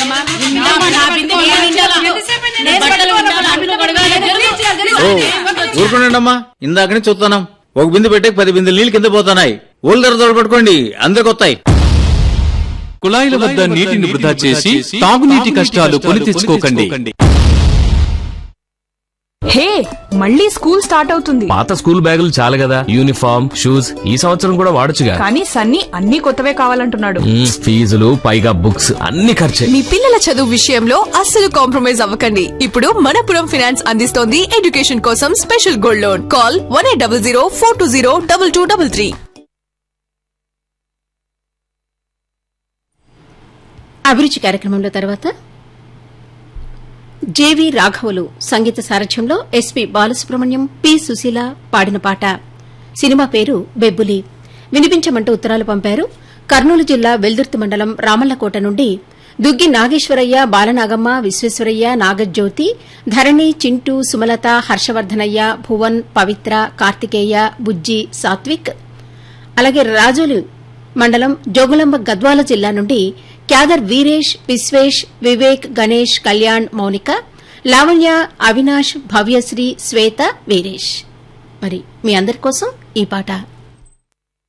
ఓ ఊరుకోండి అమ్మా ఇందాక నుంచి చూస్తున్నాం ఒక బిందె పెట్టే పది బిందెలు నీళ్ళు కింద పోతున్నాయి ఓల్డర్ దొర పట్టుకోండి అందరికి వస్తాయి కుళాయిల వద్ద నీటిని వృధా చేసి తాగునీటి కష్టాలు కొని తెచ్చుకోకండి హే మళ్ళీ స్కూల్ స్టార్ట్ అవుతుంది పాత స్కూల్ బ్యాగులు చాలు కదా యూనిఫామ్ షూస్ ఈ సంవత్సరం కూడా వాడొచ్చుగా కానీ సన్నీ అన్ని కొత్తవే కావాలంటున్నాడు మ్మ్, ఫీజులు పైగా బుక్స్ అన్ని ఖర్చే మీ పిల్లల చదువు విషయంలో అస్సలు కాంప్రమైజ్ అవ్వకండి ఇప్పుడు మనపురం ఫినాన్స్ అందిస్తోంది ఎడ్యుకేషన్ కోసం special gold loan call one eight double zero four two zero double two double three అభిరుచి కార్యక్రమంలో తర్వాత జేవి రాఘవులు సంగీత సారథ్యంలో ఎస్పి బాలసుబ్రహ్మణ్యం పి సుశీల పాడిన పాట సినిమా పేరు బెబ్బులి వినిపించమంటూ ఉత్తరాలు పంపారు కర్నూలు జిల్లా వెల్దుర్తి మండలం రామల్లకోట నుండి దుగ్గి నాగేశ్వరయ్య బాలనాగమ్మ విశ్వేశ్వరయ్య నాగజ్యోతి ధరణి చింటూ సుమలత హర్షవర్ధనయ్య భువన్ పవిత్ర కార్తికేయ బుజ్జి సాత్విక్ అలాగే రాజోలు మండలం జోగులాంబ గద్వాల జిల్లా నుండి క్యాదర్ వీరేష్ విశ్వేష్ వివేక్ గణేష్ కళ్యాణ్ మౌనిక లావణ్య అవినాష్ భవ్యశ్రీ శ్వేత వీరేష్ మరి మీ అందరి కోసం ఈ పాట